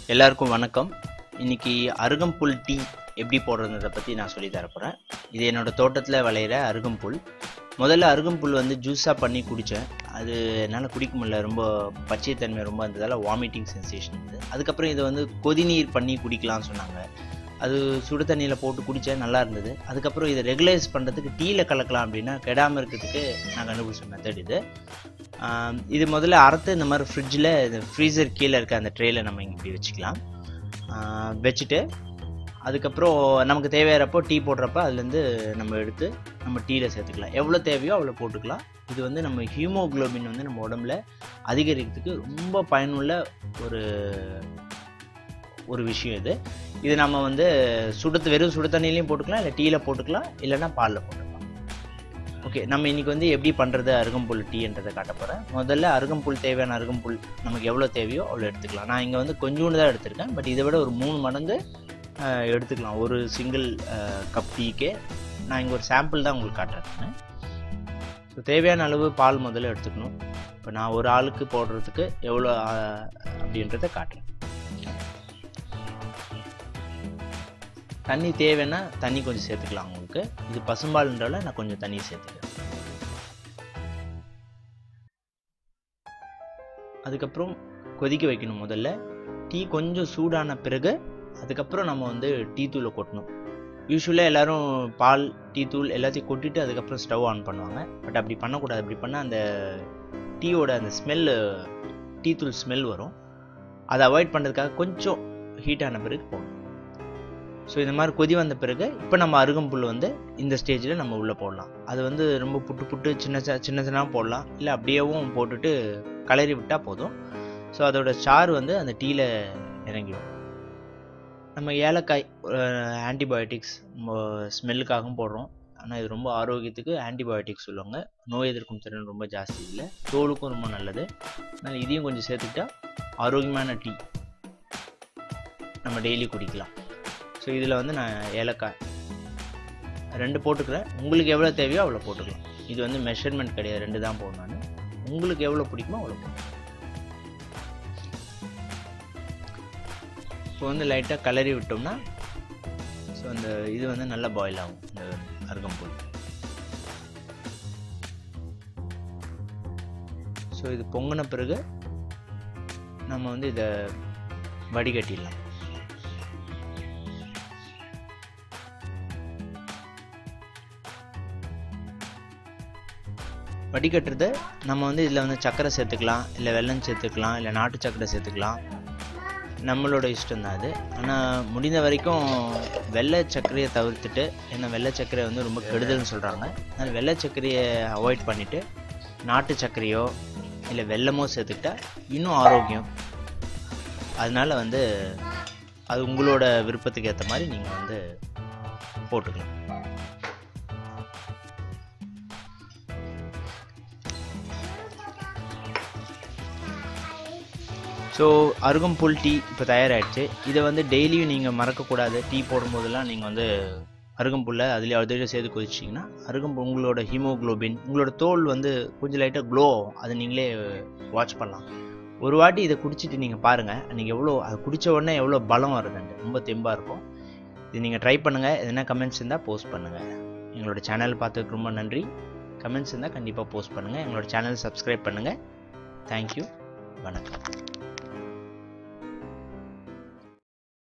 எல்லாருக்கும் வணக்கம் இன்னைக்கு அருகம்புல் டீ எப்படி போடுறதை பற்றி நான் சொல்லி தரப்போகிறேன் இது என்னோட தோட்டத்தில் விளையிற அருகம்புல் முதல்ல அருகம்புல் வந்து ஜூஸாக பண்ணி குடித்தேன் அது என்னால் குடிக்க முடியல ரொம்ப பச்சைத்தன்மை ரொம்ப இருந்ததால் வாமிட்டிங் சென்சேஷன் இருந்தது அதுக்கப்புறம் இதை வந்து கொதிநீர் பண்ணி குடிக்கலாம்னு சொன்னாங்க அது சுடு தண்ணியில் போட்டு குடித்தேன் நல்லா இருந்தது அதுக்கப்புறம் இதை ரெகுலைஸ் பண்ணுறதுக்கு டீயில் கலக்கலாம் அப்படின்னா கெடாமல் இருக்கிறதுக்கு நான் கண்டுபிடிச்ச மெத்தட் இது ஆம், இது முதல்ல அறுத்து இந்த மாதிரி ஃப்ரிட்ஜில் இந்த ஃப்ரீசர் கீழே இருக்க அந்த ட்ரேயில் நம்ம இங்கே இப்படி வச்சுக்கலாம் ஆ, வச்சுட்டு அதுக்கப்புறம் நமக்கு தேவையாகிறப்போ டீ போடுறப்ப அதுலேருந்து நம்ம எடுத்து நம்ம டீயில் சேர்த்துக்கலாம் எவ்வளோ தேவையோ அவ்வளோ போட்டுக்கலாம் இது வந்து நம்ம ஹீமோகுளோபின் வந்து நம்ம உடம்புல அதிகரிக்கிறதுக்கு ரொம்ப பயனுள்ள ஒரு ஒரு விஷயம் இது இது நம்ம வந்து சுடு வெறும் சுடு தண்ணியிலையும் போட்டுக்கலாம் இல்லை டீயில் போட்டுக்கலாம் இல்லைன்னா பாலில் போட்டுக்கலாம் ஓகே நம்ம இன்னைக்கு வந்து எப்படி பண்ணுறது அருகம்புல் டீன்றதை காட்ட போகிறேன் முதல்ல அருகம்புல் தேவையான அருகம்புல் நமக்கு எவ்வளோ தேவையோ அவ்வளோ எடுத்துக்கலாம் நான் இங்கே வந்து கொஞ்சோண்டு தான் எடுத்திருக்கேன் பட் இதை விட ஒரு மூணு மடங்கு ஆஹ், எடுத்துக்கலாம் ஒரு சிங்கிள் கப் டீக்கே நான் இங்கே ஒரு சாம்பிள் தான் உங்களுக்கு காட்டுறேன் ஸோ தேவையான அளவு பால் முதல்ல எடுத்துக்கணும் இப்போ நான் ஒரு ஆளுக்கு போடுறதுக்கு எவ்வளோ ஆஹ், அப்படின்றத காட்டுறேன் தண்ணி தேவைன்னா தண்ணி கொஞ்சம் சேர்த்துக்கலாம் உங்களுக்கு இது பசும்பால்ன்றால நான் கொஞ்சம் தண்ணி சேர்த்துக்கிறேன் அதுக்கப்புறம் கொதிக்க வைக்கணும் முதல்ல டீ கொஞ்சம் சூடான பிறகு அதுக்கப்புறம் நம்ம வந்து டீ தூளை கொட்டணும் யூஸ்வலாக எல்லாரும் பால் டீ தூள் எல்லாத்தையும் கொட்டிட்டு அதுக்கப்புறம் ஸ்டவ் ஆன் பண்ணுவாங்க பட் அப்படி பண்ணக்கூடாது அப்படி பண்ணால் அந்த டீயோட அந்த ஸ்மெல்லு டீ தூள் ஸ்மெல் வரும் அதை அவாய்ட் பண்ணுறதுக்காக கொஞ்சம் ஹீட் ஆன பிறகு போடணும் ஸோ இந்த மாதிரி கொதி வந்த பிறகு இப்போ நம்ம அருகம்புல் வந்து இந்த ஸ்டேஜில் நம்ம உள்ளே போடலாம் அது வந்து ரொம்ப புட்டு புட்டு சின்ன ச- சின்ன சின்னதாக போடலாம் இல்லை அப்படியேவும் போட்டுட்டு கலரி விட்டால் போதும் ஸோ அதோட சாறு வந்து அந்த டீயில் இறங்கிடும் நம்ம ஏலக்காய் ஆன்டிபயோட்டிக்ஸ் ஸ்மெல்லுக்காகவும் போடுறோம் ஆனால் இது ரொம்ப ஆரோக்கியத்துக்கு ஆன்டிபயோட்டிக்ஸ் சொல்லுவாங்க நோய் எதிர்க்கும் திறன் ரொம்ப ஜாஸ்தி இல்லை தோலுக்கும் ரொம்ப நல்லது அதனால் இதையும் கொஞ்சம் சேர்த்துக்கிட்டா ஆரோக்கியமான டீ நம்ம டெய்லி குடிக்கலாம் ஸோ இதில் வந்து நான் ஏலக்காய் ரெண்டு போட்டுக்கிறேன் உங்களுக்கு எவ்வளோ தேவையோ அவ்வளோ போட்டுக்கலாம் இது வந்து மெஷர்மெண்ட் கிடையாது ரெண்டு தான் போடணும் நான் உங்களுக்கு எவ்வளோ பிடிக்குமோ அவ்வளோ போடணும் இப்போ வந்து லைட்டாக கலரி விட்டோம்னா ஸோ அந்த இது வந்து நல்லா பாயில் ஆகும் இந்த அருகம்புல் ஸோ இது பொங்கின பிறகு நம்ம வந்து இதை வடிகட்டிடலாம் வடிகட்டுறது நம்ம வந்து இதில் வந்து சர்க்கரை சேர்த்துக்கலாம் இல்லை வெல்லம் சேர்த்துக்கலாம் இல்லை நாட்டு சர்க்கரை சேர்த்துக்கலாம் நம்மளோட இஷ்டம் தான் அது ஆனால் முடிந்த வரைக்கும் வெள்ளை சர்க்கரையை தவிர்த்துட்டு ஏன்னா வெள்ளை சர்க்கரை வந்து ரொம்ப கெடுதல்னு சொல்கிறாங்க அதனால் வெள்ளை சர்க்கரையை அவாய்ட் பண்ணிவிட்டு நாட்டு சர்க்கரையோ இல்லை வெல்லமோ சேர்த்துக்கிட்டா இன்னும் ஆரோக்கியம் அதனால வந்து அது உங்களோட விருப்பத்துக்கு ஏற்ற மாதிரி நீங்கள் வந்து போட்டுக்கலாம் ஸோ அருகம்புல் டீ இப்போ தயாராகிடுச்சு இதை வந்து டெய்லியும் நீங்கள் மறக்கக்கூடாது டீ போடும்போதெல்லாம் நீங்கள் வந்து அருகம்புல்லை அதில் அதில் சேர்த்து கொதிச்சிங்கன்னா அருகம்புல் உங்களோட ஹீமோகுளோபின் உங்களோட தோல் வந்து கொஞ்சம் லைட்டாக க்ளோ ஆகும் அதை நீங்களே வாட்ச் பண்ணலாம் ஒரு வாட்டி இதை குடிச்சிட்டு நீங்கள் பாருங்கள் நீங்கள் எவ்வளோ அது குடிச்ச உடனே எவ்வளோ பலம் வருதுன்ட்டு ரொம்ப தெம்பாக இருக்கும் இது நீங்கள் ட்ரை பண்ணுங்கள் எதனா கமெண்ட்ஸ் இருந்தால் போஸ்ட் பண்ணுங்கள் எங்களோட சேனல் பார்த்ததுக்கு ரொம்ப நன்றி கமெண்ட்ஸ் இருந்தால் கண்டிப்பாக போஸ்ட் பண்ணுங்கள் எங்களோட சேனல் சப்ஸ்கிரைப் பண்ணுங்கள் தேங்க்யூ வணக்கம்